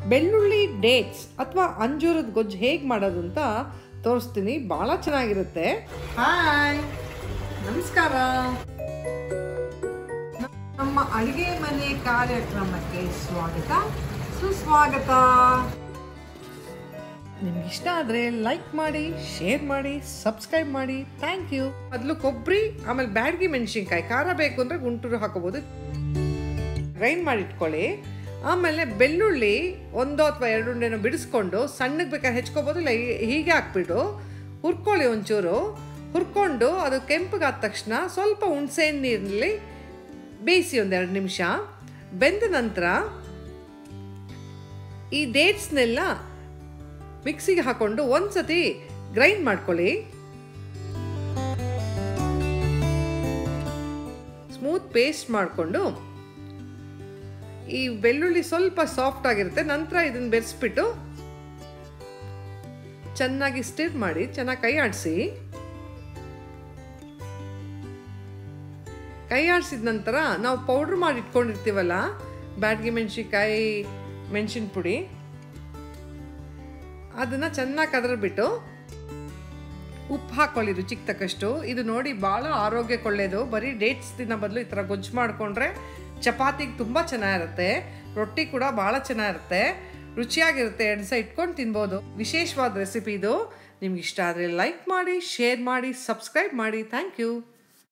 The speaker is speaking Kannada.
ಬೆಳ್ಳುಳ್ಳಿ ಡೇಟ್ಸ್ ಅಥವಾ ಅಂಜೂರದ ಗೊಜ್ಜು ಹೇಗೆ ಮಾಡೋದು ಅಂತ ತೋರಿಸ್ತೀನಿ ಭಾಳ ಚೆನ್ನಾಗಿರುತ್ತೆ ಹಾಯ್ ನಮಸ್ಕಾರ ನಮ್ಮ ಅಡುಗೆ ಮನೆ ಕಾರ್ಯಕ್ರಮಕ್ಕೆ ಸ್ವಾಗತ ಸುಸ್ವಾಗತ ನಿಮ್ಗೆ ಇಷ್ಟ ಆದರೆ ಲೈಕ್ ಮಾಡಿ ಶೇರ್ ಮಾಡಿ ಸಬ್ಸ್ಕ್ರೈಬ್ ಮಾಡಿ ಥ್ಯಾಂಕ್ ಯು ಮೊದಲು ಕೊಬ್ಬರಿ ಆಮೇಲೆ ಬ್ಯಾಡಗಿ ಮೆಣಸಿನ್ಕಾಯಿ ಖಾರ ಬೇಕು ಅಂದರೆ ಗುಂಟೂರು ಹಾಕೋಬೋದು ಗ್ರೈಂಡ್ ಮಾಡಿ ಇಟ್ಕೊಳ್ಳಿ ಆಮೇಲೆ ಬೆಳ್ಳುಳ್ಳಿ ಒಂದು ಅಥವಾ ಎರಡು ಉಂಡೆನೋ ಬಿಡಿಸ್ಕೊಂಡು ಸಣ್ಣಗೆ ಬೇಕಾದ್ರೆ ಹೆಚ್ಕೋಬೋದು ಇಲ್ಲ ಹೀ- ಹೀಗೆ ಹಾಕ್ಬಿಟ್ಟು ಹುರ್ಕೊಳ್ಳಿ ಒಂಚೂರು ಹುರ್ಕೊಂಡು ಅದು ಕೆಂಪಗಾದ ತಕ್ಷಣ ಸ್ವಲ್ಪ ಹುಣಸೆ ನೀರಿನಲ್ಲಿ ಬೇಯಿಸಿ ಒಂದೆರಡು ನಿಮಿಷ ಬೆಂದ ನಂತರ ಈ ಡೇಟ್ಸ್ನೆಲ್ಲ ಮಿಕ್ಸಿಗೆ ಹಾಕೊಂಡು ಒಂದ್ಸತಿ ಗ್ರೈಂಡ್ ಮಾಡ್ಕೊಳ್ಳಿ ಸ್ಮೂತ್ ಪೇಸ್ಟ್ ಮಾಡಿಕೊಂಡು ಈ ಬೆಳ್ಳುಳ್ಳಿ ಸ್ವಲ್ಪ ಸಾಫ್ಟ್ ಆಗಿರುತ್ತೆ ನಂತರ ಇದನ್ನು ಬೆರೆಸ್ಬಿಟ್ಟು ಚೆನ್ನಾಗಿ ಸ್ಟಿರ್ ಮಾಡಿ ಚೆನ್ನಾಗಿ ಕೈ ಆಡಿಸಿ ಕೈ ಆಡಿಸಿದ ನಂತರ ನಾವು ಪೌಡ್ರ್ ಮಾಡಿ ಇಟ್ಕೊಂಡಿರ್ತೀವಲ್ಲ ಬ್ಯಾಡ್ಗಿ ಮೆಣಸಿನ್ಕಾಯಿ ಮೆಣಸಿನ ಪುಡಿ ಅದನ್ನು ಚೆನ್ನಾಗಿ ಕದರ್ಬಿಟ್ಟು ಉಪ್ಪು ಹಾಕೊಳ್ಳಿ ರುಚಿಗೆ ತಕ್ಕಷ್ಟು ಇದು ನೋಡಿ ಭಾಳ ಆರೋಗ್ಯಕ್ಕೆ ಒಳ್ಳೆಯದು ಬರೀ ಡೇಟ್ಸ್ ದಿನ ಬದಲು ಈ ಥರ ಗೊಜ್ಜು ಮಾಡಿಕೊಂಡ್ರೆ ಚಪಾತಿಗೆ ತುಂಬ ಚೆನ್ನಾಗಿರುತ್ತೆ ರೊಟ್ಟಿ ಕೂಡ ಭಾಳ ಚೆನ್ನಾಗಿರುತ್ತೆ ರುಚಿಯಾಗಿರುತ್ತೆ ಎರಡು ದಿವಸ ಇಟ್ಕೊಂಡು ತಿನ್ಬೋದು ವಿಶೇಷವಾದ ರೆಸಿಪಿ ಇದು ನಿಮ್ಗೆ ಇಷ್ಟ ಆದರೆ ಲೈಕ್ ಮಾಡಿ ಶೇರ್ ಮಾಡಿ ಸಬ್ಸ್ಕ್ರೈಬ್ ಮಾಡಿ ಥ್ಯಾಂಕ್ ಯು